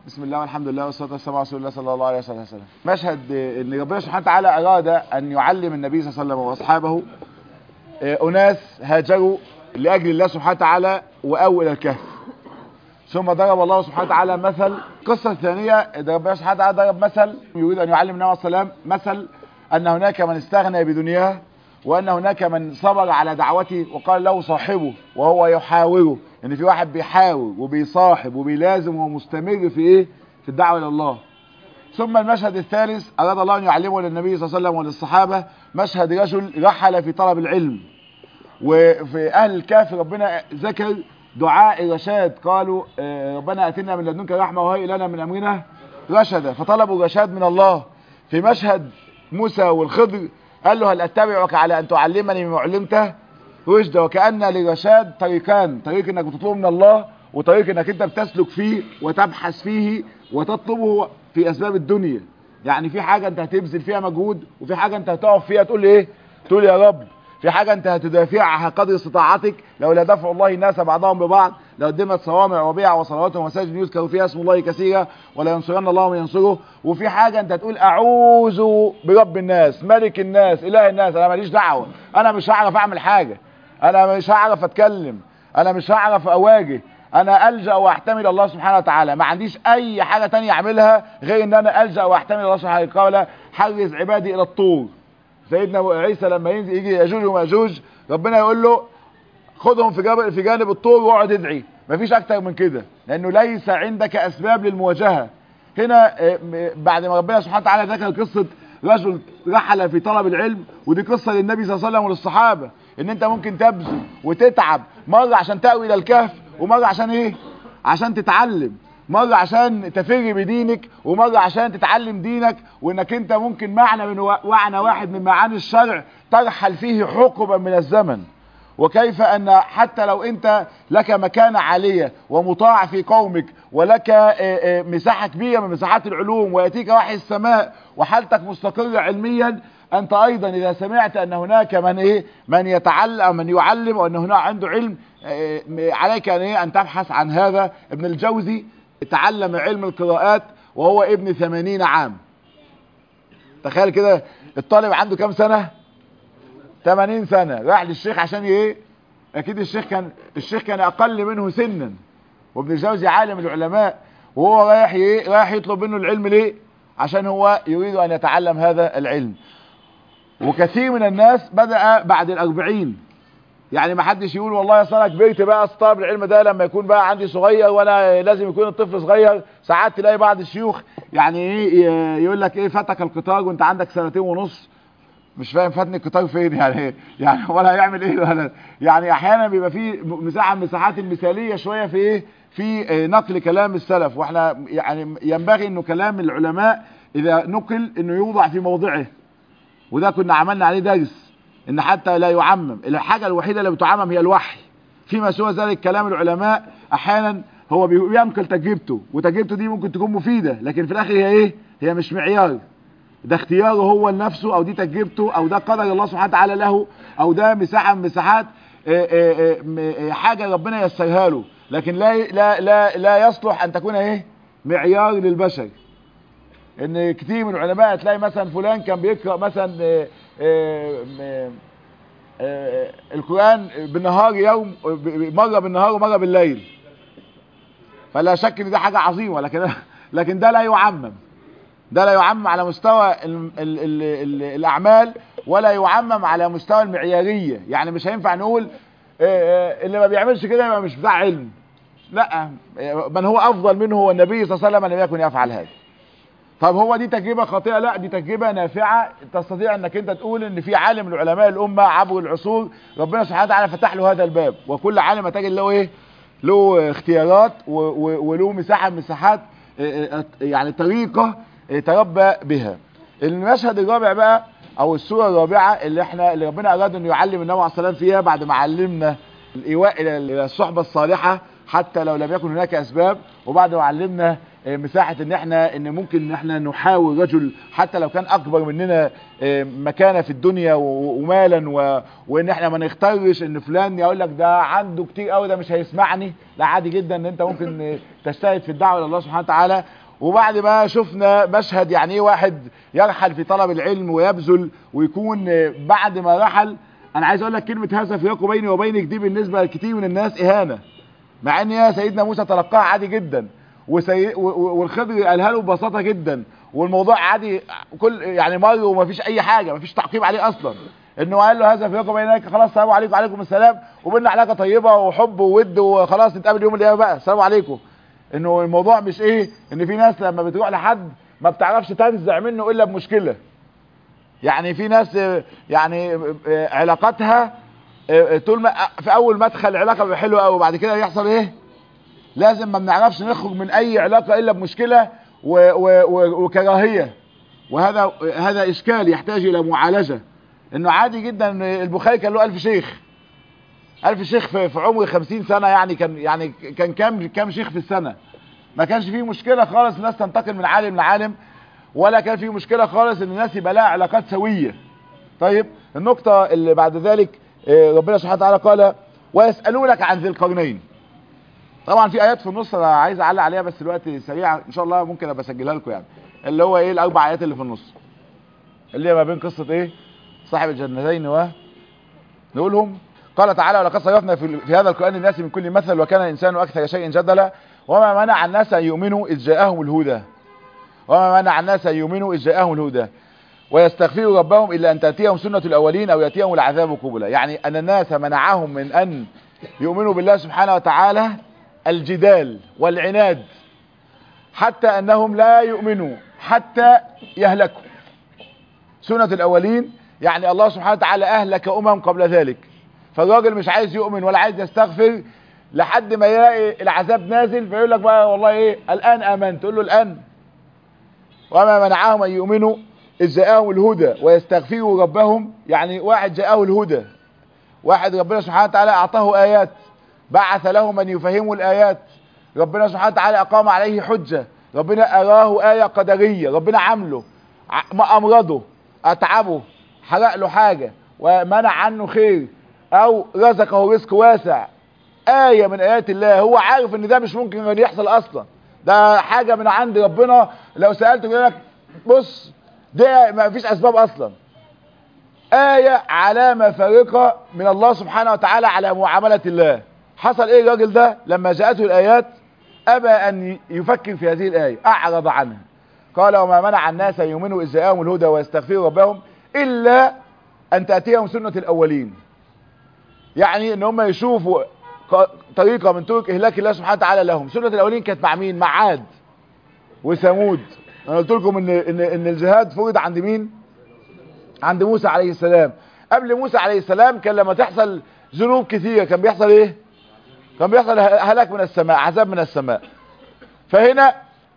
بسم الله والحمد لله والصلاه والسلام على رسول الله صلى الله عليه وسلم مشهد آه، ان ربنا سبحانه وتعالى اراد ان يعلم النبي صلى الله عليه وسلم واصحابه آه، اناس هاجروا لاجل الله سبحانه وتعالى واووا الى الكهف ثم ضرب الله سبحانه وتعالى مثل القصه الثانيه إن ربنا سبحانه وتعالى ضرب مثل يريد ان يعلم النبي صلى الله عليه وسلم مثل ان هناك من استغنى بدنياه وان هناك من صبر على دعوته وقال له صاحبه وهو يحاوره ان في واحد بيحاور وبيصاحب وبيلازم ومستمر في ايه في الدعوه الى الله ثم المشهد الثالث اراد الله ان يعلمه للنبي صلى الله عليه وسلم وللصحابه مشهد رجل رحل في طلب العلم وفي اهل الكهف ربنا ذكر دعاء الرشاد قالوا آه، ربنا اتنا من لدنك رحمه وهيئ لنا من امرنا رشدا فطلبوا الرشاد من الله في مشهد موسى والخضر قال له هل اتبعك على ان تعلمني مما علمته رشدا وكان للرشاد طريقان طريق انك بتطلبه من الله وطريق انك انت بتسلك فيه وتبحث فيه وتطلبه في اسباب الدنيا يعني في حاجه انت هتبذل فيها مجهود وفي حاجه انت هتقف فيها تقول ايه تقول يا رب في حاجة انت هتدافعها قدر استطاعتك لولا دفع الله الناس بعضهم ببعض لقدمت صوامع وبيع وصلوات ومساجد يذكر فيها اسم الله كثيرا ولا ينصرن الله من ينصره وفي حاجة انت تقول اعوذ برب الناس ملك الناس اله الناس انا ماليش دعوة انا مش هعرف اعمل حاجة انا مش هعرف اتكلم انا مش هعرف اواجه انا الجا واحتمل الله سبحانه وتعالى ما عنديش اي حاجة تانية اعملها غير ان انا الجا واحتمل الله سبحانه وتعالى قال حرز عبادي الى الطور سيدنا عيسى لما ينزل يجي ياجوج وماجوج ربنا يقول له خدهم في جانب في جانب الطور واقعد ادعي مفيش اكتر من كده لانه ليس عندك اسباب للمواجهه هنا آه، م- بعد ما ربنا سبحانه وتعالى ذكر قصه رجل رحل في طلب العلم ودي قصه للنبي صلى الله عليه وسلم وللصحابه ان انت ممكن تبذل وتتعب مره عشان تاوي الى الكهف ومره عشان ايه عشان تتعلم مرة عشان تفر بدينك ومرة عشان تتعلم دينك وانك انت ممكن معنى من و- معنى واحد من معاني الشرع ترحل فيه حقبا من الزمن وكيف ان حتى لو انت لك مكانة عالية ومطاع في قومك ولك آه، آه، مساحة كبيرة من مساحات العلوم ويأتيك وحي السماء وحالتك مستقرة علميا انت ايضا اذا سمعت ان هناك من ايه من يتعلم من يعلم وان هناك عنده علم آه، م- عليك ان ايه ان تبحث عن هذا ابن الجوزي تعلم علم القراءات وهو ابن ثمانين عام تخيل كده الطالب عنده كام سنة 80 سنة راح للشيخ عشان ايه اكيد الشيخ كان الشيخ كان اقل منه سنا وابن الجوزي عالم العلماء وهو رايح ايه رايح يطلب منه العلم ليه عشان هو يريد ان يتعلم هذا العلم وكثير من الناس بدأ بعد الأربعين يعني ما حدش يقول والله اصل انا كبرت بقى اصطاب العلم ده لما يكون بقى عندي صغير وانا لازم يكون الطفل صغير ساعات تلاقي بعض الشيوخ يعني ايه ي- يقول لك ايه فتك القطار وانت عندك سنتين ونص مش فاهم فاتني القطار فين يعني يعني ولا هيعمل ايه ولا يعني احيانا بيبقى في مساحه من المساحات المثاليه شويه في ايه في آه، نقل كلام السلف واحنا يعني ينبغي انه كلام العلماء اذا نقل انه يوضع في موضعه وده كنا عملنا عليه درس ان حتى لا يعمم الحاجة الوحيدة اللي بتعمم هي الوحي فيما سوى ذلك كلام العلماء احيانا هو بي- بينقل تجربته وتجربته دي ممكن تكون مفيدة لكن في الاخر هي ايه هي مش معيار ده اختياره هو لنفسه او دي تجربته او ده قدر الله سبحانه وتعالى له او ده مساحة من مساحات آه، آه، آه، م- آه، حاجة ربنا يسرها له لكن لا لا لا لا يصلح ان تكون ايه معيار للبشر ان كتير من العلماء تلاقي مثلا فلان كان بيقرا مثلا آه، آه، آه، آه، القران بالنهار يوم مره بالنهار ومره بالليل فلا شك ان ده حاجه عظيمه لكن لكن ده لا يعمم ده لا يعمم على مستوى ال ال ال ال الاعمال ولا يعمم على مستوى المعياريه يعني مش هينفع نقول آه، آه، اللي ما بيعملش كده يبقى مش بتاع علم لا آه، من هو افضل منه هو النبي صلى الله عليه وسلم لم يكن يفعل هذا طب هو دي تجربة خاطئة لا دي تجربة نافعة تستطيع انك انت تقول ان في عالم من علماء الامة عبر العصور ربنا سبحانه وتعالى فتح له هذا الباب وكل عالم هتجد له ايه له اختيارات و- و- وله مساحة من مساحات اه، اه، يعني طريقة اه، تربى بها المشهد الرابع بقى او السورة الرابعة اللي احنا اللي ربنا اراد انه يعلم النبي عليه الصلاة والسلام فيها بعد ما علمنا الايواء الى إلى الصحبة الصالحة حتى لو لم يكن هناك اسباب وبعد ما علمنا آه، مساحة ان احنا ان ممكن ان احنا نحاول رجل حتى لو كان اكبر مننا آه، مكانة في الدنيا و- ومالا و... وان احنا ما نختارش ان فلان يقول لك ده عنده كتير قوي ده مش هيسمعني لا عادي جدا ان انت ممكن آه، تجتهد في الدعوة الى الله سبحانه وتعالى وبعد ما شفنا مشهد يعني ايه واحد يرحل في طلب العلم ويبذل ويكون آه، بعد ما رحل انا عايز اقول لك كلمة هذا فراق بيني وبينك دي بالنسبة لكتير من الناس اهانة مع ان يا سيدنا موسى تلقاها عادي جدا وسي... و- و- والخضر قالها له ببساطه جدا والموضوع عادي كل يعني مر ومفيش اي حاجه مفيش تعقيب عليه اصلا انه قال له هذا فيكم بينك خلاص السلام عليكم وعليكم السلام وبيننا علاقه طيبه وحب وود وخلاص نتقابل يوم القيامه بقى السلام عليكم انه الموضوع مش ايه ان في ناس لما بتروح لحد ما بتعرفش تنزع منه الا بمشكله يعني في ناس آه، يعني آه، علاقاتها آه، طول ما في اول مدخل العلاقه بيبقى حلوه قوي وبعد كده يحصل ايه لازم ما بنعرفش نخرج من اي علاقه الا بمشكله و و و وكراهيه وهذا هذا اشكال يحتاج الى معالجه انه عادي جدا ان البخاري كان له ألف شيخ ألف شيخ في, في عمر خمسين سنة يعني كان يعني كان كام كام شيخ في السنة ما كانش فيه مشكلة خالص الناس تنتقل من عالم لعالم ولا كان فيه مشكلة خالص ان الناس يبقى لها علاقات سوية طيب النقطة اللي بعد ذلك آه، ربنا سبحانه وتعالى قال ويسألونك عن ذي القرنين طبعا في ايات في النص انا عايز اعلق عليها بس الوقت سريع ان شاء الله ممكن ابقى اسجلها لكم يعني اللي هو ايه الاربع ايات اللي في النص اللي هي ما بين قصه ايه صاحب الجنتين و نقولهم قال تعالى ولقد صرفنا في, في هذا القران الناس من كل مثل وكان الانسان اكثر شيء جدلا وما منع الناس ان يؤمنوا اذ جاءهم الهدى وما منع الناس ان يؤمنوا اذ جاءهم الهدى ويستغفروا ربهم الا ان تاتيهم سنه الاولين او ياتيهم العذاب قبلا يعني ان الناس منعهم من ان يؤمنوا بالله سبحانه وتعالى الجدال والعناد حتى انهم لا يؤمنوا حتى يهلكوا سنة الاولين يعني الله سبحانه وتعالى اهلك امم قبل ذلك فالراجل مش عايز يؤمن ولا عايز يستغفر لحد ما يلاقي العذاب نازل فيقول لك بقى والله ايه الان امنت تقول له الان وما منعهم ان يؤمنوا اذ جاءهم الهدى ويستغفروا ربهم يعني واحد جاءه الهدى واحد ربنا سبحانه وتعالى اعطاه ايات بعث له من يفهمه الايات ربنا سبحانه وتعالى اقام عليه حجة ربنا اراه آية قدرية ربنا عامله ع- ما امرضه اتعبه حرق له حاجة ومنع عنه خير او رزقه رزق واسع آية من آيات الله هو عارف ان ده مش ممكن ان يحصل اصلا ده حاجة من عند ربنا لو سألته يقول لك بص ده ما فيش اسباب اصلا آية علامة فارقة من الله سبحانه وتعالى على معاملة الله حصل ايه الراجل ده لما جاءته الآيات أبى أن يفكر في هذه الآية أعرض عنها قال وما منع الناس أن يؤمنوا إذ جاءهم الهدى ويستغفروا ربهم إلا أن تأتيهم سنة الأولين يعني ان هم يشوفوا ق- طريقة من طرق إهلاك الله سبحانه وتعالى لهم سنة الأولين كانت مع مين مع عاد وثمود انا قلت لكم ان ان ان الجهاد فرض عند مين عند موسى عليه السلام قبل موسى عليه السلام كان لما تحصل ذنوب كثيرة كان بيحصل ايه كان بيحصل ه- هلاك من السماء عذاب من السماء فهنا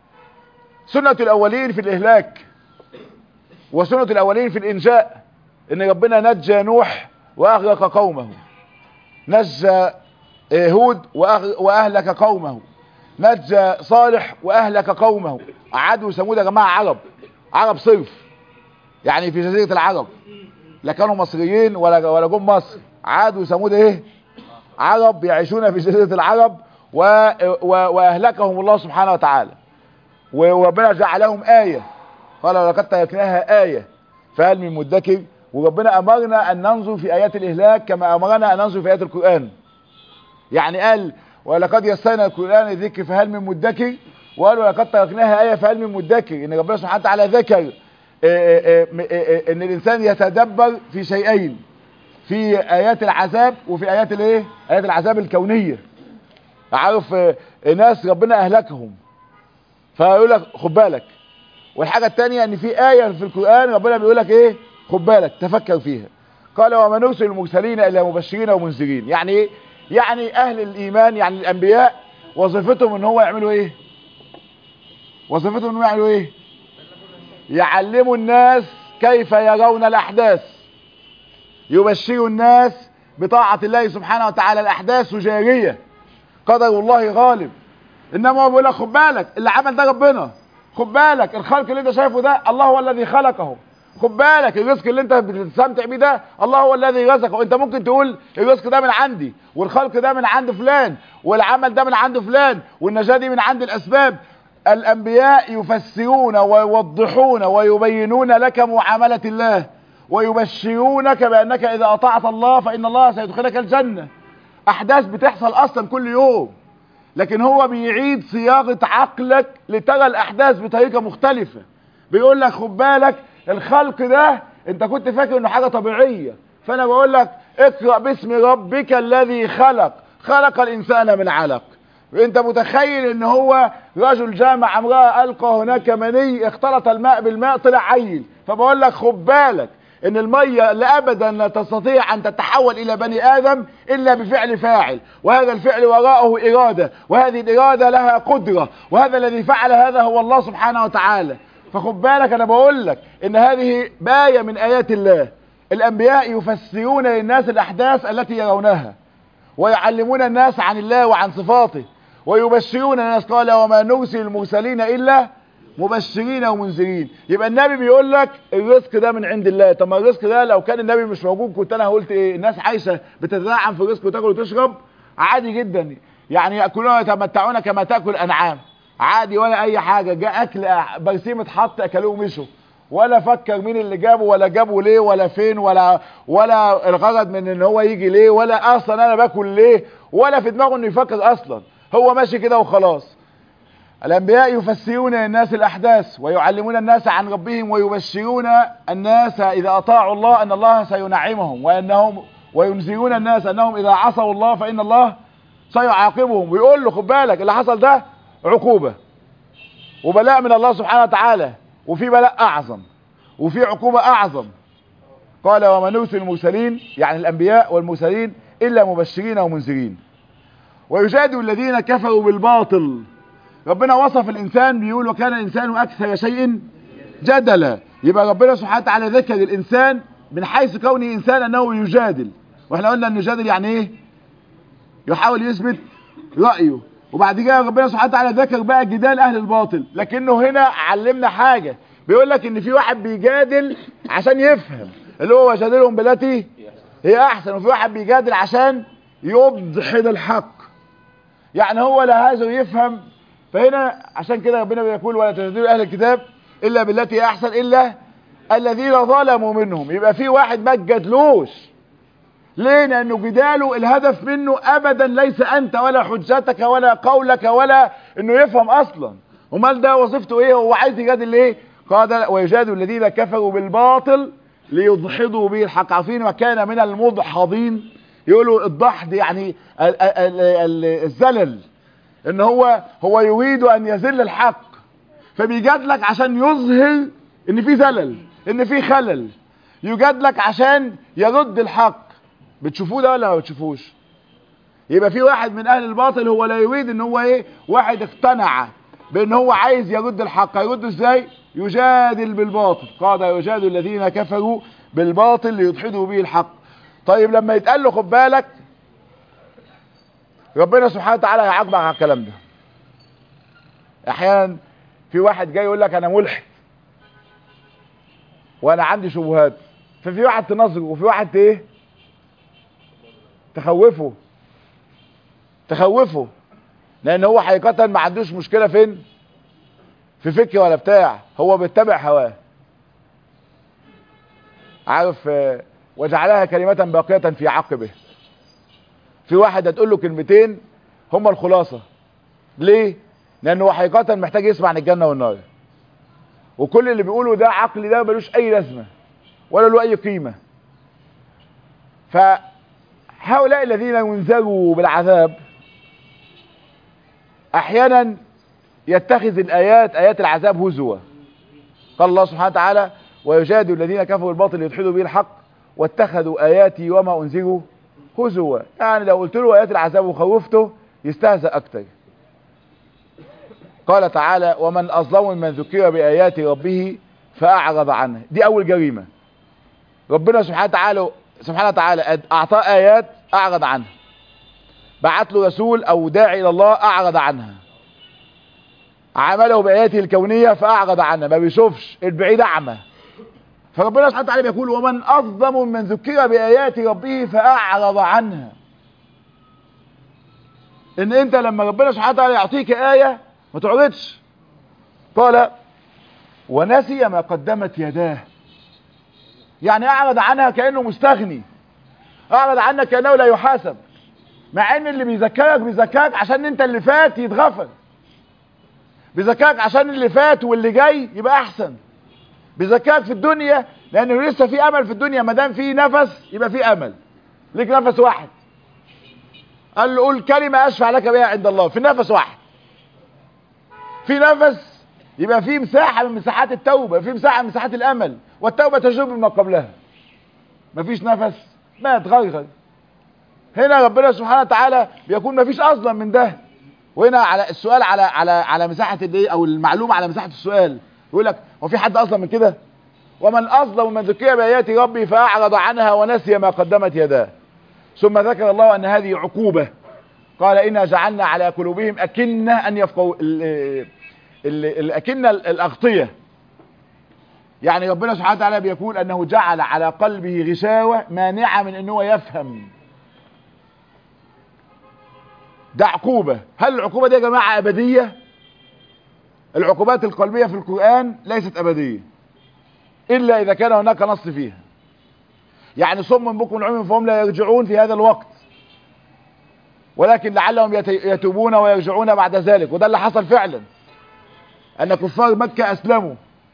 سنة الاولين في الاهلاك وسنة الاولين في الانجاء ان ربنا نجى نوح واغرق قومه نجى آه، هود وأغ- واهلك قومه نجى صالح واهلك قومه عاد وثمود يا جماعه عرب عرب صرف يعني في جزيره العرب لا كانوا مصريين ولا ولا جم مصر عاد وثمود ايه عرب يعيشون في جزيره العرب و و واهلكهم الله سبحانه وتعالى وربنا جعلهم ايه قال ولقد تركناها ايه فهل من مدكر وربنا امرنا ان ننظر في ايات الاهلاك كما امرنا ان ننظر في ايات القران يعني قال ولقد يسرنا القرآن الذكر فهل من مدكر وقال ولقد تركناها آية فهل من مدكر إن ربنا سبحانه وتعالى ذكر آه، آه، آه، آه، إن الإنسان يتدبر في شيئين في آيات العذاب وفي آيات الإيه؟ آيات العذاب الكونية عارف آه، ناس ربنا أهلكهم فيقول لك خد بالك والحاجة التانية ان في آية في القرآن ربنا بيقول لك ايه خد بالك تفكر فيها قال وما نرسل المرسلين الا مبشرين ومنذرين يعني ايه يعني اهل الايمان يعني الانبياء وظيفتهم ان هو يعملوا ايه وظيفتهم انهم يعملوا ايه يعلموا الناس كيف يرون الاحداث يبشروا الناس بطاعة الله سبحانه وتعالى الاحداث جارية قدر الله غالب انما هو بيقول لك خد بالك اللي عمل ده ربنا خد بالك الخلق اللي انت شايفه ده الله هو الذي خلقه خد بالك الرزق اللي انت بتستمتع بيه ده الله هو الذي رزقه انت ممكن تقول الرزق ده من عندي والخلق ده من عند فلان والعمل ده من عند فلان والنجاة دي من عند الاسباب الانبياء يفسرون ويوضحون ويبينون لك معاملة الله ويبشرونك بانك اذا اطعت الله فان الله سيدخلك الجنة احداث بتحصل اصلا كل يوم لكن هو بيعيد صياغة عقلك لترى الاحداث بطريقة مختلفة بيقول لك خد بالك الخلق ده انت كنت فاكر انه حاجة طبيعية فانا بقول لك اقرأ باسم ربك الذي خلق خلق الانسان من علق انت متخيل ان هو رجل جامع امرأة القى هناك مني اختلط الماء بالماء طلع عيل فبقول لك خد بالك ان المية لابدا لا تستطيع ان تتحول الى بني ادم الا بفعل فاعل وهذا الفعل وراءه ارادة وهذه الارادة لها قدرة وهذا الذي فعل هذا هو الله سبحانه وتعالى فخد بالك انا بقول لك ان هذه باية من ايات الله الانبياء يفسرون للناس الاحداث التي يرونها ويعلمون الناس عن الله وعن صفاته ويبشرون الناس قال وما نرسل المرسلين الا مبشرين ومنذرين يبقى النبي بيقول لك الرزق ده من عند الله طب ما الرزق ده لو كان النبي مش موجود كنت انا قلت ايه الناس عايشه بتتنعم في الرزق وتاكل وتشرب عادي جدا يعني ياكلون ويتمتعون كما تاكل الانعام عادي ولا اي حاجه جاء اكل برسيم اتحط اكلوه ومشوا ولا فكر مين اللي جابه ولا جابه ليه ولا فين ولا ولا الغرض من ان هو يجي ليه ولا اصلا انا باكل ليه ولا في دماغه انه يفكر اصلا هو ماشي كده وخلاص الانبياء يفسرون للناس الاحداث ويعلمون الناس عن ربهم ويبشرون الناس اذا اطاعوا الله ان الله سينعمهم وانهم وينذرون الناس انهم اذا عصوا الله فان الله سيعاقبهم ويقول له خد بالك اللي حصل ده عقوبة وبلاء من الله سبحانه وتعالى وفي بلاء اعظم وفي عقوبة اعظم قال وما نرسل المرسلين يعني الانبياء والمرسلين الا مبشرين ومنذرين ويجادل الذين كفروا بالباطل ربنا وصف الانسان بيقول وكان الانسان اكثر شيء جدلا يبقى ربنا سبحانه وتعالى ذكر الانسان من حيث كونه انسان انه يجادل واحنا قلنا ان يجادل يعني ايه يحاول يثبت رايه وبعد كده ربنا سبحانه وتعالى ذكر بقى جدال اهل الباطل لكنه هنا علمنا حاجة بيقول لك ان في واحد بيجادل عشان يفهم اللي هو وجادلهم بالتي هي احسن وفي واحد بيجادل عشان يبدحض الحق يعني هو لا عايزه يفهم فهنا عشان كده ربنا بيقول ولا تجادلوا اهل الكتاب الا بالتي هي احسن الا الذين ظلموا منهم يبقى في واحد ما تجادلوش ليه لانه جداله الهدف منه ابدا ليس انت ولا حجتك ولا قولك ولا انه يفهم اصلا امال ده وظيفته ايه هو عايز يجادل ليه قال ويجادل الذين كفروا بالباطل ليضحضوا به الحق عارفين ما كان من المضحضين يقولوا الضحض يعني ال ال ال الزلل ان هو هو يريد ان يذل الحق فبيجادلك عشان يظهر ان في زلل ان في خلل يجادلك عشان يرد الحق بتشوفوه ده ولا ما بتشوفوش يبقى في واحد من اهل الباطل هو لا يريد ان هو ايه واحد اقتنع بان هو عايز يرد الحق هيرد ازاي يجادل بالباطل قال يجادل الذين كفروا بالباطل ليدحضوا به الحق طيب لما يتقال له خد بالك ربنا سبحانه وتعالى هيعاقبك على الكلام ده احيانا في واحد جاي يقول لك انا ملحد وانا عندي شبهات ففي واحد تنظره وفي واحد ايه تخوفه تخوفه لان هو حقيقة ما عندوش مشكلة فين في فكر ولا بتاع هو بيتبع هواه عارف آه، وجعلها كلمة باقية في عقبه في واحد هتقول له كلمتين هما الخلاصة ليه لانه هو حقيقة محتاج يسمع عن الجنة والنار وكل اللي بيقوله ده عقل ده ملوش اي لازمة ولا له اي قيمة فهؤلاء الذين ينذروا بالعذاب احيانا يتخذ الايات ايات العذاب هزوا قال الله سبحانه وتعالى ويجادل الذين كفروا الباطل يدحضوا به الحق واتخذوا اياتي وما انذروا هزوا يعني لو قلت له ايات العذاب وخوفته يستهزأ اكتر قال تعالى ومن اظلم من ذكر بايات ربه فاعرض عنها دي اول جريمة ربنا سبحانه وتعالى سبحانه وتعالى اعطاه ايات اعرض عنها بعت له رسول او داعي الى الله اعرض عنها عمله بآياته الكونية فأعرض عنها ما بيشوفش البعيد أعمى فربنا سبحانه وتعالى بيقول ومن أظلم من ذكر بآيات ربه فأعرض عنها إن أنت لما ربنا سبحانه وتعالى يعطيك آية ما تعرضش قال ونسي ما قدمت يداه يعني أعرض عنها كأنه مستغني أعرض عنها كأنه لا يحاسب مع ان اللي بيذكرك بيذكرك عشان انت اللي فات يتغفل بيذكرك عشان اللي فات واللي جاي يبقى احسن بيذكرك في الدنيا لانه لسه في امل في الدنيا ما دام في نفس يبقى في امل ليك نفس واحد قال له قول كلمه اشفع لك بها عند الله في نفس واحد في نفس يبقى في مساحه من مساحات التوبه في مساحه من مساحات الامل والتوبه تجب ما قبلها مفيش نفس ما يتغير هنا ربنا سبحانه وتعالى بيكون مفيش اصلا من ده وهنا على السؤال على على على مساحه الايه او المعلومه على مساحه السؤال يقول لك هو في حد اصلا من كده ومن اظلم من ذكر بايات ربي فاعرض عنها ونسي ما قدمت يداه ثم ذكر الله ان هذه عقوبه قال انا جعلنا على قلوبهم اكنه ان يفقهوا الاكنه الاغطيه يعني ربنا سبحانه وتعالى بيقول انه جعل على قلبه غشاوه مانعه من ان هو يفهم ده عقوبة هل العقوبة دي يا جماعة أبدية العقوبات القلبية في القرآن ليست أبدية إلا إذا كان هناك نص فيها يعني صم بكم عمي فهم لا يرجعون في هذا الوقت ولكن لعلهم يتوبون ويرجعون بعد ذلك وده اللي حصل فعلا أن كفار مكة أسلموا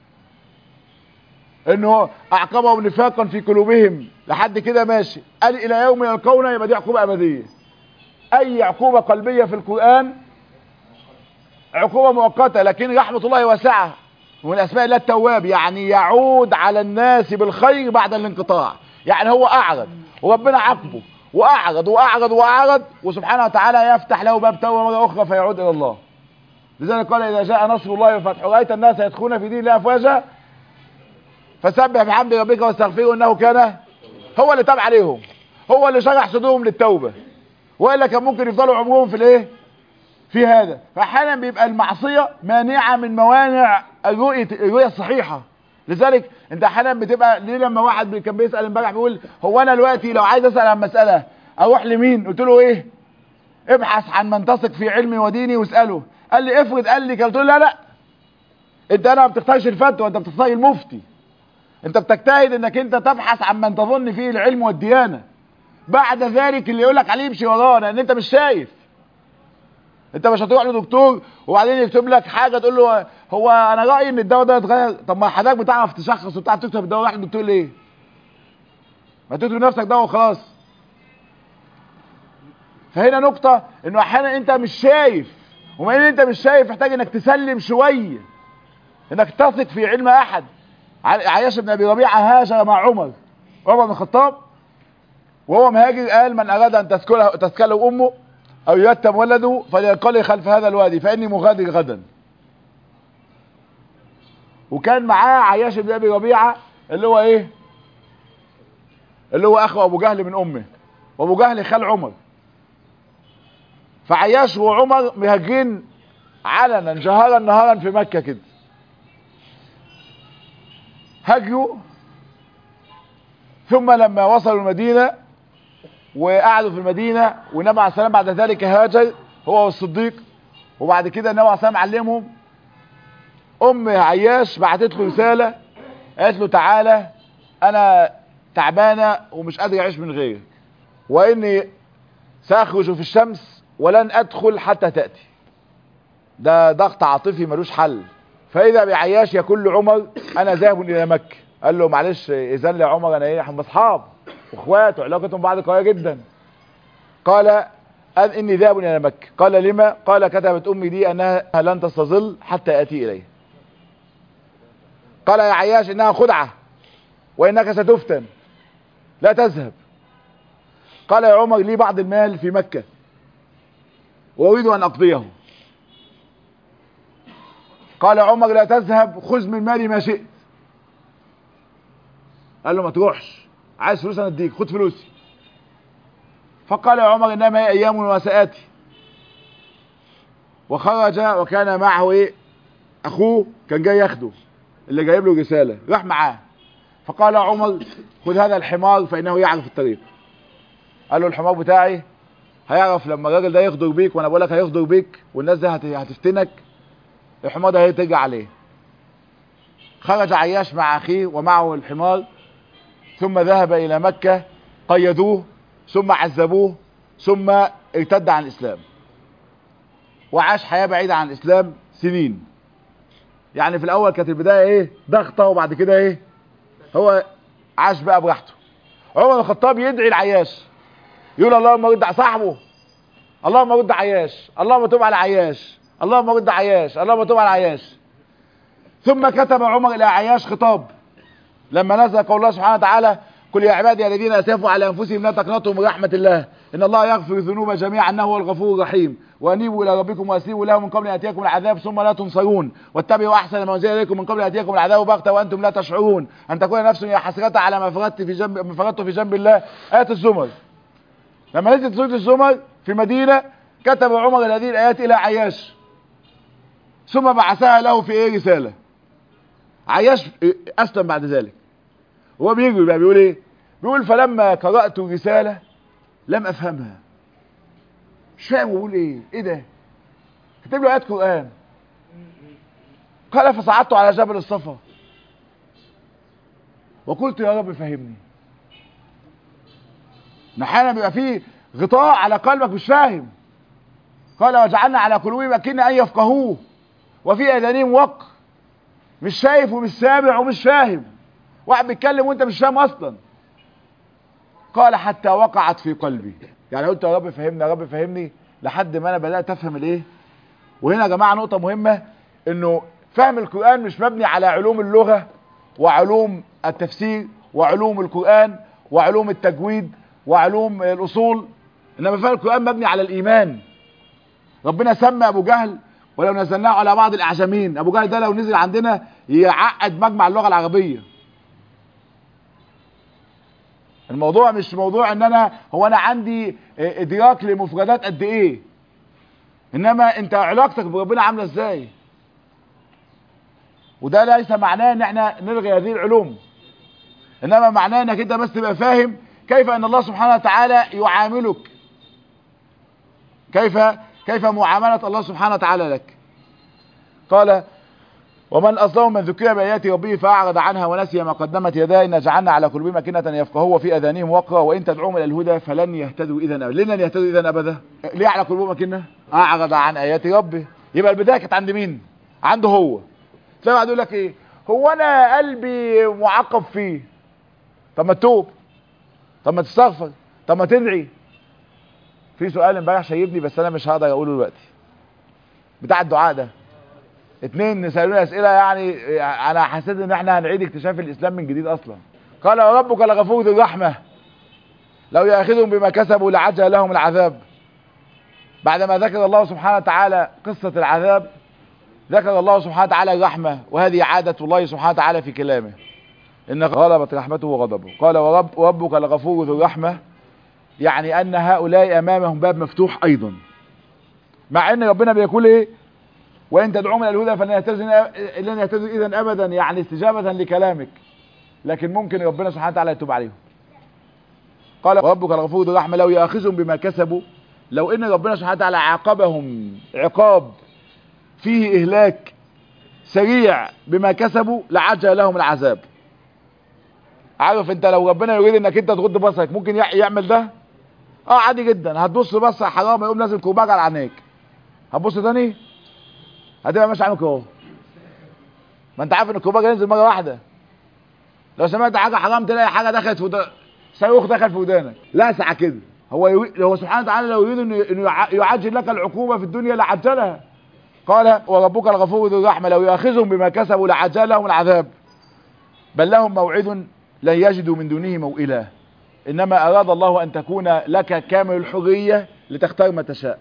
انه اعقبهم نفاقا في قلوبهم لحد كده ماشي قال الى يوم يلقون يبقى دي عقوبة ابدية اي عقوبة قلبية في القرآن عقوبة مؤقتة لكن رحمة الله واسعة ومن اسماء الله التواب يعني يعود على الناس بالخير بعد الانقطاع يعني هو اعرض وربنا عاقبه واعرض واعرض واعرض وسبحانه وتعالى يفتح له باب توبة مرة اخرى فيعود الى الله لذلك قال اذا جاء نصر الله والفتح ورأيت الناس يدخلون في دين الله افواجا فسبح بحمد ربك واستغفره انه كان هو اللي تاب عليهم هو اللي شرح صدورهم للتوبة والا كان ممكن يفضلوا عمرهم في الايه في هذا فاحيانا بيبقى المعصيه مانعه من موانع الرؤيه الرؤيه الصحيحه لذلك انت احيانا بتبقى ليه لما واحد كان بيسال امبارح بيقول هو انا دلوقتي لو عايز اسال عن مساله اروح لمين قلت له ايه ابحث عن من تثق في علمي وديني واساله قال لي افرض قال لي قلت له لا لا انت انا ما بتختارش الفتوى انت بتختار المفتي انت بتجتهد انك انت تبحث عن من تظن فيه العلم والديانه بعد ذلك اللي يقول لك عليه يمشي وراه لان انت مش شايف انت مش هتروح لدكتور وبعدين يكتب لك حاجه تقول له هو انا رايي ان الدواء ده يتغير طب ما حضرتك بتعرف تشخص وبتعرف تكتب الدواء راح للدكتور ليه ما تكتب نفسك دواء وخلاص فهنا نقطه انه احيانا انت مش شايف وما ان انت مش شايف محتاج انك تسلم شويه انك تثق في علم احد عياش بن ابي ربيعه هاجر مع عمر عمر بن الخطاب وهو مهاجر قال من اراد ان تسكله تسكله امه او يتم ولده فلينقلي خلف هذا الوادي فاني مغادر غدا وكان معاه عياش بن ابي ربيعه اللي هو ايه اللي هو اخو ابو جهل من امه وابو جهل خال عمر فعياش وعمر مهاجرين علنا جهرا نهارا في مكه كده هاجروا ثم لما وصلوا المدينه وقعدوا في المدينة والنبي عليه السلام بعد ذلك هاجر هو والصديق وبعد كده النبي عليه السلام علمهم ام عياش بعتت له رسالة قالت له تعالى انا تعبانة ومش قادر اعيش من غيرك واني ساخرج في الشمس ولن ادخل حتى تأتي ده ضغط عاطفي ملوش حل فاذا بعياش يقول لعمر انا ذاهب الى مكة قال له معلش اذن لي يا عمر انا ايه احنا اصحاب واخوات وعلاقتهم بعض قويه جدا قال أن إني ذاهب إلى مكة قال لما قال كتبت أمي لي أنها لن تستظل حتى أتي إليه قال يا عياش إنها خدعة وإنك ستفتن لا تذهب قال يا عمر لي بعض المال في مكة وأريد أن أقضيه قال عمر لا تذهب خذ من مالي ما شئت قال له ما تروحش عايز فلوس انا اديك خد فلوسي فقال يا عمر انما هي ايام وسآتي وخرج وكان معه ايه اخوه كان جاي ياخده اللي جايب له رساله راح معاه فقال عمر خذ هذا الحمار فانه يعرف الطريق قال له الحمار بتاعي هيعرف لما الراجل ده يغدر بيك وانا بقول لك هيغدر بيك والناس دي هت- هتفتنك الحمار ده هيترجع عليه خرج عياش مع اخيه ومعه الحمار ثم ذهب الى مكة قيدوه ثم عذبوه ثم ارتد عن الاسلام وعاش حياة بعيدة عن الاسلام سنين يعني في الاول كانت البداية ايه ضغطة وبعد كده ايه هو عاش بقى براحته عمر بن الخطاب يدعي العياش يقول اللهم رد على صاحبه اللهم رد عياش اللهم تب على عياش اللهم رد عياش اللهم تب على عياش ثم كتب عمر الى عياش خطاب لما نزل قول الله سبحانه وتعالى قل يا عبادي الذين اسرفوا على انفسهم لا تقنطوا من رحمه الله ان الله يغفر الذنوب جميعا انه هو الغفور الرحيم وانيبوا الى ربكم واسيروا له من قبل ان ياتيكم العذاب ثم لا تنصرون واتبعوا احسن ما انزل اليكم من قبل ان ياتيكم العذاب بغته وانتم لا تشعرون ان تكون نفس يا حسرة على ما فرطت في جنب ما فرطت في جنب الله ايه الزمر لما نزلت سوره الزمر في مدينه كتب عمر هذه الايات الى عياش ثم بعثها له في ايه رساله عياش اسلم بعد ذلك هو بيجري بقى بيقول ايه بيقول فلما قرأت الرسالة لم افهمها مش فاهم بيقول ايه ايه ده كتب له ايات قرآن قال فصعدت على جبل الصفا وقلت يا رب فهمني احيانا بيبقى فيه غطاء على قلبك مش فاهم قال وجعلنا على قلوبهم اكن ان يفقهوه وفي اذانهم وقر مش شايف ومش سامع ومش فاهم واحد بيتكلم وانت مش فاهم اصلا قال حتى وقعت في قلبي يعني قلت يا رب فهمني يا رب فهمني لحد ما انا بدات افهم الايه وهنا يا جماعه نقطه مهمه انه فهم القران مش مبني على علوم اللغه وعلوم التفسير وعلوم القران وعلوم التجويد وعلوم الاصول انما فهم القران مبني على الايمان ربنا سمى ابو جهل ولو نزلناه على بعض الاعجمين ابو جهل ده لو نزل عندنا يعقد مجمع اللغه العربيه الموضوع مش موضوع ان انا هو انا عندي ادراك لمفردات قد ايه انما انت علاقتك بربنا عامله ازاي وده ليس معناه ان احنا نلغي هذه العلوم انما معناه انك انت بس تبقى فاهم كيف ان الله سبحانه وتعالى يعاملك كيف كيف معاملة الله سبحانه وتعالى لك قال ومن أظلم من ذكر بآيات ربه فأعرض عنها ونسي ما قدمت يداه إن جعلنا على قلوبهم أكنة يفقهوا وفي أذانهم وقرا وإن تدعوهم إلى الهدى فلن يهتدوا إذا أبدا لن يهتدوا إذا أبدا ليه على قلوبهم أكنة أعرض عن آيات ربه يبقى البداية كانت عند مين عنده هو تلاقي واحد يقول لك إيه هو أنا قلبي معقب فيه طب ما تتوب طب ما تستغفر طب ما تدعي في سؤال امبارح شايبني بس انا مش هقدر اقوله دلوقتي بتاع الدعاء ده اتنين سالوني اسئله يعني انا حسيت ان احنا هنعيد اكتشاف الاسلام من جديد اصلا قال وربك لغفور ذو الرحمه لو ياخذهم بما كسبوا لعجل لهم العذاب بعدما ذكر الله سبحانه وتعالى قصه العذاب ذكر الله سبحانه وتعالى الرحمه وهذه عاده الله سبحانه وتعالى في كلامه ان غلبت رحمته وغضبه قال ورب وربك لغفور ذو الرحمه يعني ان هؤلاء امامهم باب مفتوح ايضا مع ان ربنا بيقول ايه وان تدعوهم الى الهدى فلن يهتدوا لن يهتدوا اذا ابدا يعني استجابه لكلامك لكن ممكن ربنا سبحانه وتعالى يتوب عليهم قال ربك الغفور ذو الرحمه لو ياخذهم بما كسبوا لو ان ربنا سبحانه وتعالى عاقبهم عقاب فيه اهلاك سريع بما كسبوا لعجل لهم العذاب عارف انت لو ربنا يريد انك انت تغض بصرك ممكن يعمل ده اه عادي جدا هتبص بص حرام يقوم لازم كوباج على عينيك هتبص تاني هتبقى ماشي عامل كده ما انت عارف ان الكوباج ينزل مره واحده لو سمعت حاجه حرام تلاقي حاجه دخلت في ودانك صاروخ دخل في ودانك لاسعه كده هو يريد هو سبحانه وتعالى لو يريد انه يعجل لك العقوبه في الدنيا لعجلها قال وربك الغفور ذو الرحمه لو ياخذهم بما كسبوا لعجل لهم العذاب بل لهم موعد لن يجدوا من دونه موئلا انما اراد الله ان تكون لك كامل الحرية لتختار ما تشاء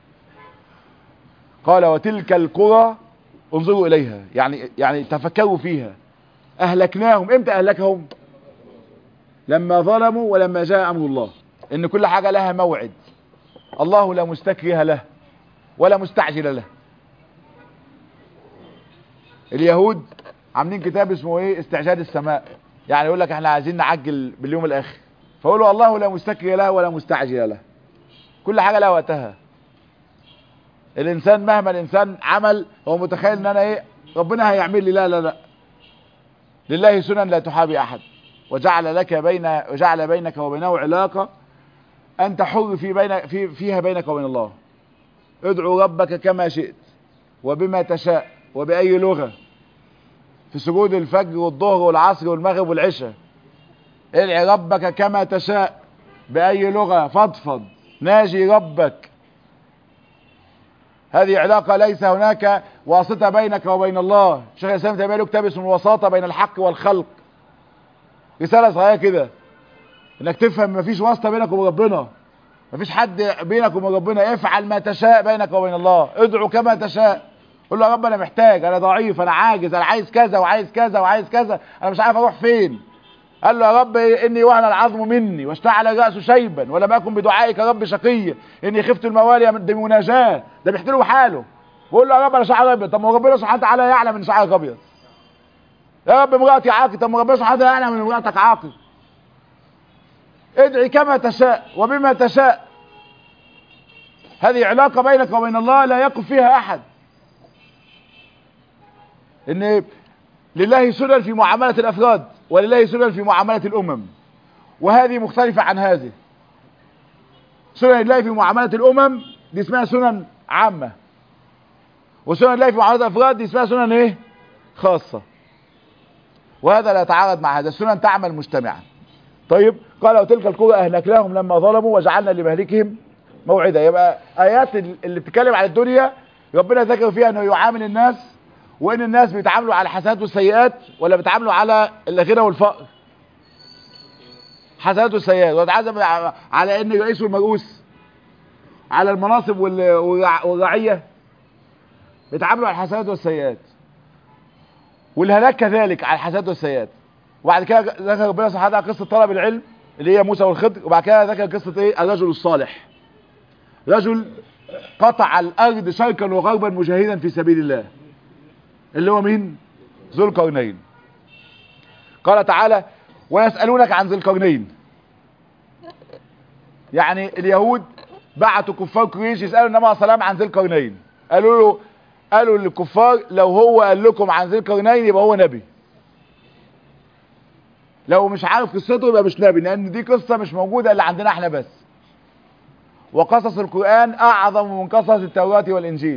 قال وتلك القرى انظروا اليها يعني يعني تفكروا فيها اهلكناهم امتى اهلكهم لما ظلموا ولما جاء امر الله ان كل حاجة لها موعد الله لا مستكره له ولا مستعجل له اليهود عاملين كتاب اسمه ايه استعجال السماء يعني يقول لك احنا عايزين نعجل باليوم الاخر فقولوا الله لا مستكري له ولا مستعجل له كل حاجه لها وقتها الانسان مهما الانسان عمل هو متخيل ان انا ايه ربنا هيعمل لي لا لا لا لله سنن لا تحابي احد وجعل لك بين وجعل بينك وبينه علاقه انت حر في بين في فيها بينك وبين الله ادعو ربك كما شئت وبما تشاء وبأي لغة في سجود الفجر والظهر والعصر والمغرب والعشاء ادعي ربك كما تشاء بأي لغة فضفض ناجي ربك هذه علاقة ليس هناك واسطة بينك وبين الله شيخ الإسلام تيمية له كتاب اسمه الوساطة بين الحق والخلق رسالة صغيرة كده انك تفهم مفيش واسطة بينك وبين ربنا مفيش حد بينك وبين ربنا افعل ما تشاء بينك وبين الله ادعو كما تشاء قول له يا رب انا محتاج انا ضعيف انا عاجز انا عايز كذا وعايز كذا وعايز كذا انا مش عارف اروح فين قال له يا رب اني وهن العظم مني واشتعل الراس شيبا ولم اكن بدعائك يا رب شقيا اني خفت الموالي من مناجاه ده بيحترم حاله بقول له يا رب انا شعر ابيض طب ما هو ربنا سبحانه وتعالى يعلم ان شعرك ابيض يا رب امرأتي عاقل طب ما ربنا سبحانه وتعالى يعلم ان امرأتك عاقل ادعي كما تشاء وبما تشاء هذه علاقة بينك وبين الله لا يقف فيها احد ان لله سنن في معاملة الافراد ولله سنن في معاملة الامم وهذه مختلفة عن هذه سنن الله في معاملة الامم دي اسمها سنن عامة وسنن الله في معاملة الافراد دي اسمها سنن ايه خاصة وهذا لا يتعارض مع هذا السنن تعمل مجتمعا طيب قال وتلك القرى اهلكناهم لما ظلموا وجعلنا لمهلكهم موعدا يبقى ايات اللي بتتكلم على الدنيا ربنا ذكر فيها انه يعامل الناس وان الناس بيتعاملوا على الحسنات والسيئات ولا بيتعاملوا على الغنى والفقر حسنات والسيئات ويتعامل على ان الرئيس والمرؤوس على المناصب والرعيه بيتعاملوا على الحسنات والسيئات والهلاك كذلك على الحسنات والسيئات وبعد كده ذكر ربنا سبحانه وتعالى قصه طلب العلم اللي هي موسى والخضر وبعد كده ذكر قصه ايه الرجل الصالح رجل قطع الارض شرقا وغربا مجاهدا في سبيل الله اللي هو مين ذو القرنين قال تعالى ويسألونك عن ذي القرنين يعني اليهود بعتوا كفار قريش يسألوا النبي عليه السلام عن ذي القرنين قالوا له قالوا للكفار لو هو قال لكم عن ذي القرنين يبقى هو نبي لو مش عارف قصته يبقى مش نبي لان دي قصة مش موجودة الا عندنا احنا بس وقصص القرآن اعظم من قصص التوراة والانجيل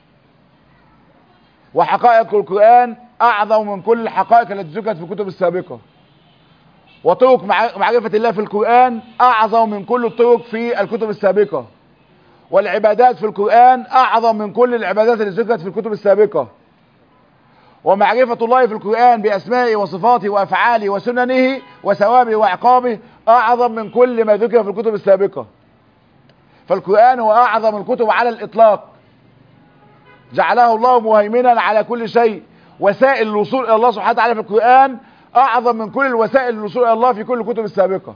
وحقائق القرآن اعظم من كل الحقائق التي ذكرت في الكتب السابقة وطرق معرفة الله في القرآن اعظم من كل الطرق في الكتب السابقة والعبادات في القرآن اعظم من كل العبادات التي ذكرت في الكتب السابقة ومعرفة الله في القرآن بأسمائه وصفاته وأفعاله وسننه وثوابه وعقابه أعظم من كل ما ذكر في الكتب السابقة فالقرآن هو أعظم الكتب على الإطلاق جعله الله مهيمنا على كل شيء وسائل الوصول إلى الله سبحانه وتعالى في القرآن أعظم من كل الوسائل الوصول إلى الله في كل الكتب السابقة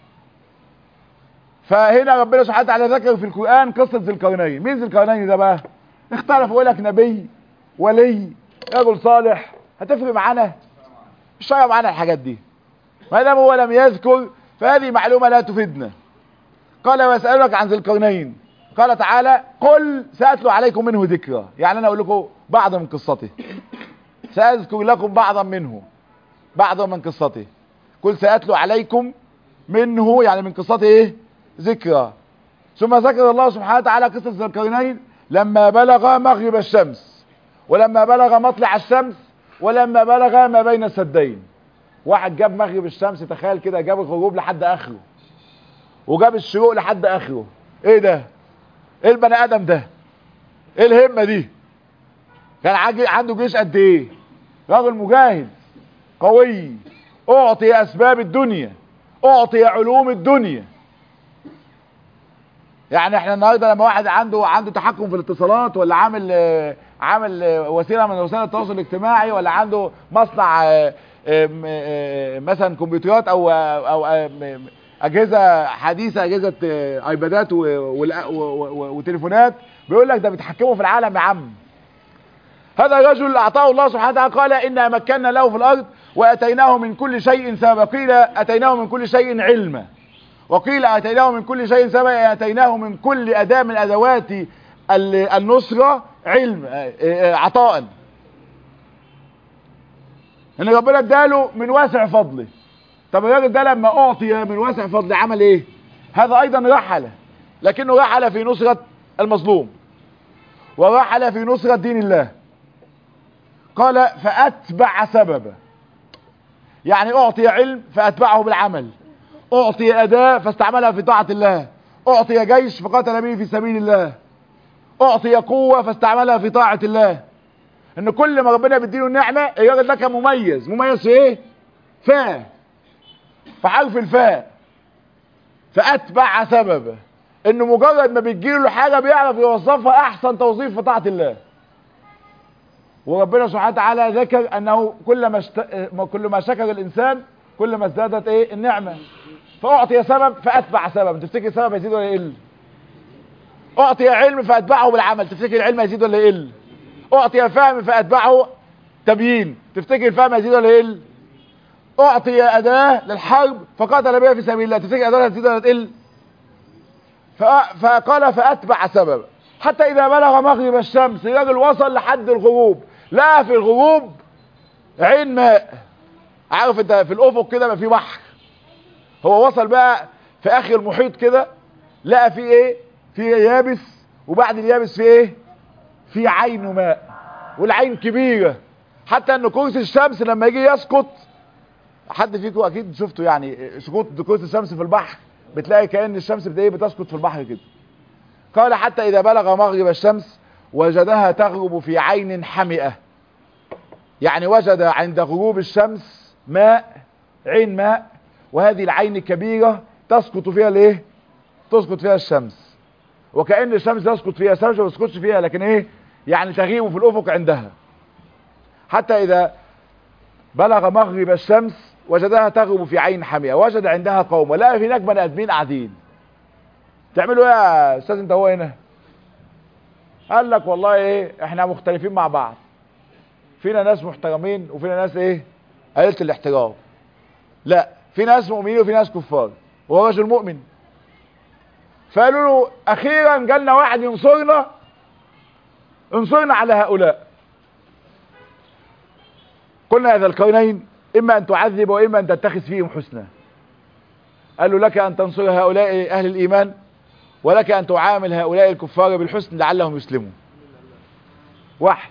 فهنا ربنا سبحانه وتعالى ذكر في القرآن قصة ذي القرنين مين ذي القرنين ده بقى اختلفوا يقول لك نبي ولي رجل صالح هتفرق معانا مش فارقه معانا الحاجات دي ما دام هو لم يذكر فهذه معلومه لا تفيدنا قال ويسالونك عن ذي القرنين قال تعالى قل ساتلو عليكم منه ذكرى يعني انا اقول لكم بعض من قصته ساذكر لكم بعضا منه بعضا من قصته قل ساتلو عليكم منه يعني من قصته ايه ذكرى ثم ذكر الله سبحانه وتعالى قصه ذي القرنين لما بلغ مغرب الشمس ولما بلغ مطلع الشمس ولما بلغ ما بين السدين واحد جاب مغرب الشمس تخيل كده جاب الغروب لحد اخره وجاب الشروق لحد اخره ايه ده ايه البني ادم ده ايه الهمه دي كان عنده جيش قد ايه راجل مجاهد قوي اعطي اسباب الدنيا اعطي علوم الدنيا يعني احنا النهارده لما واحد عنده عنده تحكم في الاتصالات ولا عامل عامل وسيله من وسائل التواصل الاجتماعي ولا عنده مصنع مثلا كمبيوترات او او اجهزه حديثه اجهزه ايبادات وتليفونات بيقول لك ده بيتحكموا في العالم يا عم هذا الرجل اعطاه الله سبحانه وتعالى قال انا مكنا له في الارض واتيناه من كل شيء سببا قيل اتيناه من كل شيء علما وقيل اتيناه من كل شيء سببا اتيناه من كل اداة من ادوات النصرة علم عطاء ان ربنا اداله من واسع فضله طب الراجل ده لما اعطي من واسع فضله عمل ايه هذا ايضا رحل لكنه رحل في نصرة المظلوم ورحل في نصرة دين الله قال فاتبع سببا يعني اعطي علم فاتبعه بالعمل اعطي اداة فاستعملها في طاعة الله اعطي جيش فقاتل به في سبيل الله اعطي قوة فاستعملها في طاعة الله ان كل ما ربنا بيديله النعمة الراجل ده كان مميز مميز في ايه فاء فحرف الفاء فاتبع سببه انه مجرد ما بتجيله الحاجة بيعرف يوظفها احسن توظيف في طاعة الله وربنا سبحانه وتعالى ذكر انه كل ما شت... كل ما شكر الانسان كل ما ازدادت ايه النعمة فاعطي سبب فاتبع سبب تفتكر سبب يزيد ولا يقل اعطي علم فاتبعه بالعمل تفتكر العلم يزيد ولا يقل اعطي فهم فاتبعه تبيين تفتكر الفهم يزيد ولا يقل اعطي اداة للحرب فقاتل بها في سبيل الله تفتكر اداة تزيد ولا تقل فقال فاتبع سبب حتى اذا بلغ مغرب الشمس الراجل وصل لحد الغروب لا في الغروب عين ماء عارف انت في الافق كده ما في بحر هو وصل بقى في اخر المحيط كده لقى في ايه في يابس وبعد اليابس في ايه في عين ماء والعين كبيرة حتى ان كرسي الشمس لما يجي يسقط حد فيكم اكيد شفته يعني سقوط كرسي الشمس في البحر بتلاقي كأن الشمس بتلاقيه بتسقط في البحر كده قال حتى اذا بلغ مغرب الشمس وجدها تغرب في عين حمئة يعني وجد عند غروب الشمس ماء عين ماء وهذه العين كبيرة تسقط فيها الايه تسقط فيها الشمس وكأن الشمس تسقط فيها الشمس ما تسقطش فيها لكن ايه يعني تغيب في الافق عندها حتى اذا بلغ مغرب الشمس وجدها تغرب في عين حمية وجد عندها قوم ولقى في هناك بني ادمين قاعدين تعملوا ايه يا استاذ انت هو هنا قال لك والله ايه احنا مختلفين مع بعض فينا ناس محترمين وفينا ناس ايه قليله الاحترام لا في ناس مؤمنين وفي ناس كفار وهو رجل مؤمن فقالوا له اخيرا جالنا واحد ينصرنا انصرنا على هؤلاء قلنا يا ذا القرنين اما ان تعذب واما ان تتخذ فيهم حسنا قال له لك ان تنصر هؤلاء اهل الايمان ولك ان تعامل هؤلاء الكفار بالحسن لعلهم يسلمون واحد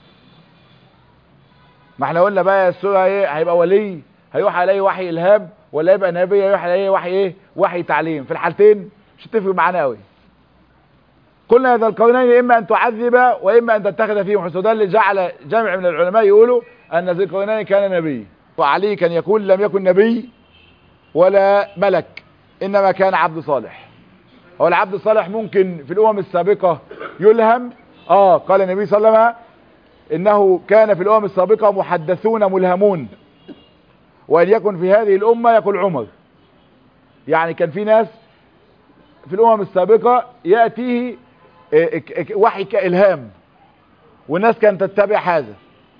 ما احنا قلنا بقى السورة ايه هيبقى ولي هيروح عليه وحي الهام ولا يبقى نبي هيروح عليه وحي ايه وحي تعليم في الحالتين مش هتفرق معانا قوي قلنا ذا القرنين اما ان تعذب واما ان تتخذ فيهم حسنا ده اللي جعل جمع من العلماء يقولوا ان ذا القرنين كان نبي وعلي كان يقول لم يكن نبي ولا ملك انما كان عبد صالح هو العبد الصالح ممكن في الامم السابقة يلهم اه قال النبي صلى الله عليه وسلم انه كان في الامم السابقة محدثون ملهمون وان يكن في هذه الامة يقول عمر يعني كان في ناس في الامم السابقة يأتيه وحي كإلهام والناس كانت تتبع هذا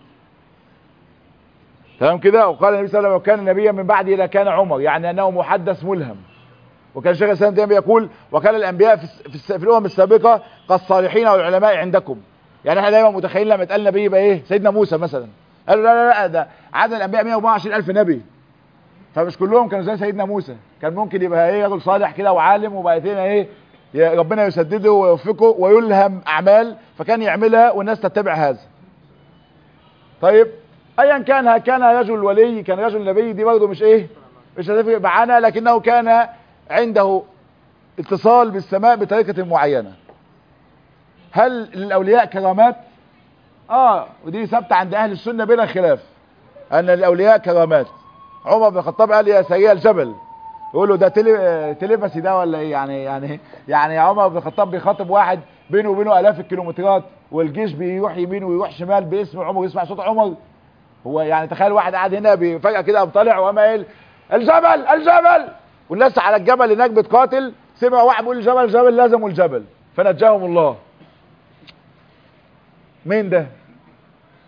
تمام كده وقال النبي صلى الله عليه وسلم وكان نبيا من بعده الى كان عمر يعني انه محدث ملهم وكان شيخ الاسلام دايما يقول وكان الانبياء في, في, في الامم السابقه كالصالحين والعلماء عندكم يعني احنا دايما متخيلين لما اتقال نبي يبقى ايه سيدنا موسى مثلا قالوا لا لا لا ده عدد الانبياء 124 الف نبي فمش كلهم كانوا زي سيدنا موسى كان ممكن يبقى ايه رجل صالح كده وعالم وبعدين ايه ربنا يسدده ويوفقه ويلهم اعمال فكان يعملها والناس تتبع هذا طيب ايا كان كان رجل ولي كان رجل نبي دي برضه مش ايه مش هتفرق معانا لكنه كان عنده اتصال بالسماء بطريقة معينة هل للأولياء كرامات اه ودي ثابتة عند اهل السنة بلا خلاف ان للأولياء كرامات عمر بن الخطاب قال يا سريع الجبل يقول له ده تلي... تليبسي ده ولا ايه يعني يعني يعني عمر بن الخطاب بيخاطب واحد بينه وبينه الاف الكيلومترات والجيش بيروح يمين ويروح شمال باسم عمر يسمع صوت عمر هو يعني تخيل واحد قاعد هنا فجأة كده قام طالع وقام قايل الجبل الجبل والناس على الجبل هناك بتقاتل سمع واحد بيقول الجبل الجبل لازموا الجبل فنجاهم الله مين ده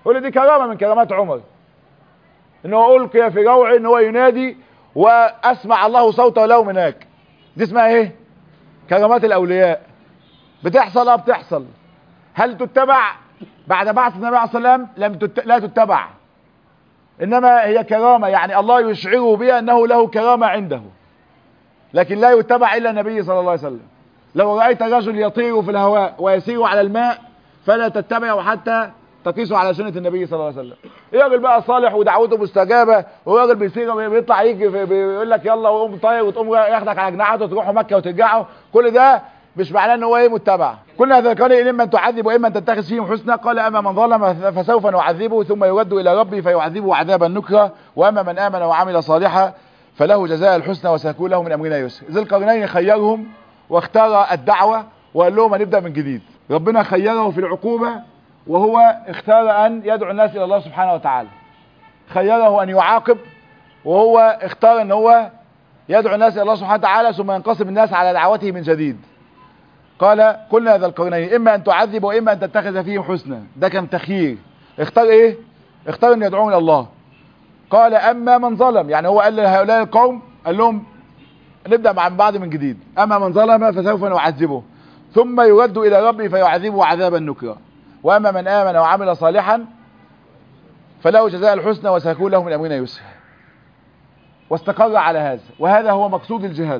يقول لي دي كرامه من كرامات عمر ان هو القي في روع ان هو ينادي واسمع الله صوته له من هناك دي اسمها ايه كرامات الاولياء بتحصل اه بتحصل هل تتبع بعد بعث النبي عليه الصلاه والسلام لم تت... لا تتبع انما هي كرامه يعني الله يشعره بها انه له كرامه عنده لكن لا يتبع الا النبي صلى الله عليه وسلم لو رايت رجل يطير في الهواء ويسير على الماء فلا تتبعه حتى تقيسه على سنه النبي صلى الله عليه وسلم راجل بقى صالح ودعوته مستجابه وراجل بيسير بيطلع يجي في- بيقول لك يلا وقوم طاير وتقوم ياخدك على جناحاته وتروحوا مكه وترجعوا كل ده مش معناه ان هو ايه متبع كنا ذكرني اما ان تعذب واما ان تتخذ فيهم حسنا قال اما من ظلم فسوف نعذبه ثم يرد الى ربي فيعذبه عذابا نكرا واما من امن وعمل صالحا فله جزاء الحسنى وسيكون له من امرنا يسر ذي القرنين خيرهم واختار الدعوه وقال لهم هنبدا من جديد ربنا خيره في العقوبه وهو اختار ان يدعو الناس الى الله سبحانه وتعالى خيره ان يعاقب وهو اختار ان هو يدعو الناس الى الله سبحانه وتعالى ثم ينقسم الناس على دعوته من جديد قال قلنا ذا القرنين اما ان تعذب واما ان تتخذ فيهم حسنا ده كان تخيير اختار ايه اختار ان يدعون الى الله قال اما من ظلم يعني هو قال لهؤلاء القوم قال لهم نبدا مع بعض من جديد اما من ظلم فسوف نعذبه ثم يرد الى ربه فيعذبه عذابا نكرا واما من امن وعمل صالحا فله جزاء الحسنى وسيكون له من امرنا يسر واستقر على هذا وهذا هو مقصود الجهاد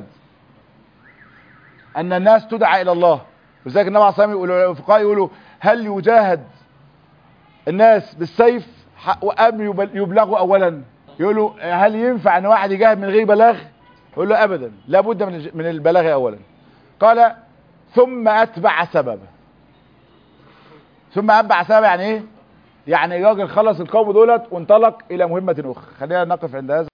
ان الناس تدعى الى الله ولذلك النبي عليه الصلاه والسلام يقول الفقهاء يقولوا هل يجاهد الناس بالسيف ح- ام يبل- يبلغوا اولا يقولوا هل ينفع ان واحد يجاهد من غير بلاغ يقول له ابدا لابد من الج- من البلاغ اولا قال ثم اتبع سببا ثم اتبع سببا يعني ايه يعني الراجل خلص القوم دولت وانطلق الى مهمه اخرى خلينا نقف عند هذا